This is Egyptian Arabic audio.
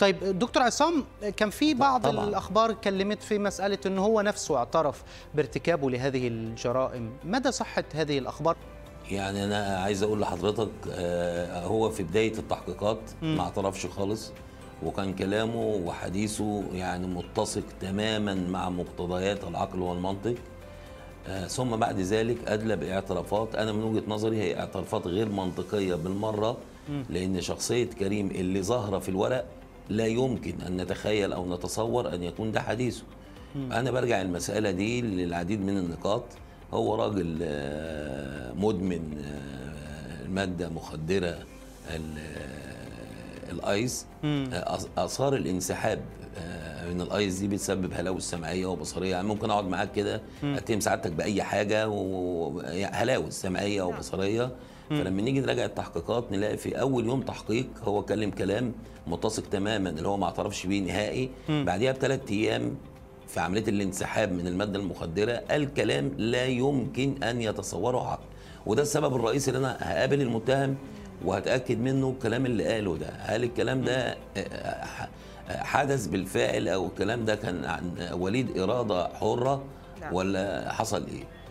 طيب دكتور عصام كان في بعض طبعاً. الاخبار اتكلمت في مساله ان هو نفسه اعترف بارتكابه لهذه الجرائم مدى صحه هذه الاخبار يعني انا عايز اقول لحضرتك آه، هو في بدايه التحقيقات ما اعترفش خالص وكان كلامه وحديثه يعني متسق تماما مع مقتضيات العقل والمنطق آه، ثم بعد ذلك ادلى باعترافات انا من وجهه نظري هي اعترافات غير منطقيه بالمره لان شخصيه كريم اللي ظاهره في الورق لا يمكن ان نتخيل او نتصور ان يكون ده حديثه انا برجع المساله دي للعديد من النقاط هو راجل آه، مدمن آه، ماده مخدره ال- آه، الايس آه، أث- اثار الانسحاب آه، من الايس دي بتسبب هلاوس سمعيه وبصريه يعني ممكن اقعد معاك كده اتهم سعادتك باي حاجه و- يعني هلاوس سمعيه وبصريه فلما نيجي نراجع التحقيقات نلاقي في اول يوم تحقيق هو كلم كلام متسق تماما اللي هو ما اعترفش بيه نهائي بعديها بثلاث ايام في عمليه الانسحاب من الماده المخدره قال كلام لا يمكن ان يتصوره عقل وده السبب الرئيسي اللي انا هقابل المتهم وهتاكد منه الكلام اللي قاله ده هل الكلام ده آه، ح- حدث بالفعل او الكلام ده كان عن وليد اراده حره نعم. ولا حصل ايه